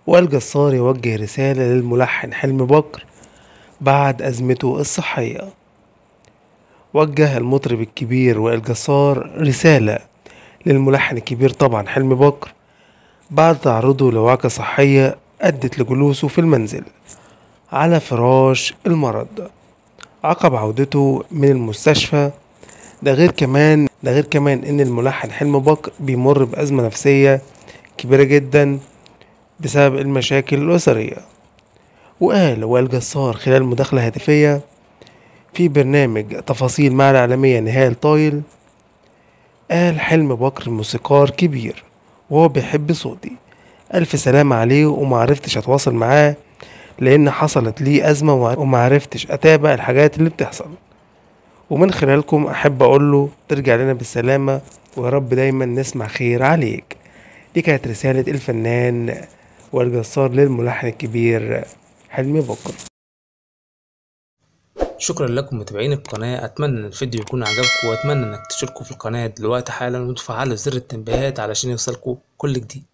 والجزار يوجه رسالة للملحن حلمي بكر بعد أزمته الصحية وجه المطرب الكبير وائل جسار رسالة للملحن الكبير طبعا حلمي بكر بعد تعرضه لوعكة صحية أدت لجلوسه في المنزل على فراش المرض عقب عودته من المستشفى ده غير كمان ده غير كمان ان الملحن حلمي بكر بيمر بأزمة نفسية كبيرة جدا بسبب المشاكل الأسرية وقال وائل جسار خلال مداخلة هاتفية في برنامج تفاصيل مع الإعلامية نهال طايل قال حلمي بكر موسيقار كبير وهو بيحب صوتي ألف سلام عليه ومعرفتش أتواصل معاه لأن حصلت لي أزمة ومعرفتش أتابع الحاجات اللي بتحصل ومن خلالكم أحب أقوله ترجع لنا بالسلامة ويا رب دايما نسمع خير عليك دي كانت رسالة الفنان والجسار للملحن الكبير حلمي بكر شكرا لكم متابعين القناة أتمنى إن الفيديو يكون عجبكم وأتمنى إنك تشتركوا في القناة دلوقتي حالا وتفعلوا زر التنبيهات علشان يوصلكوا كل جديد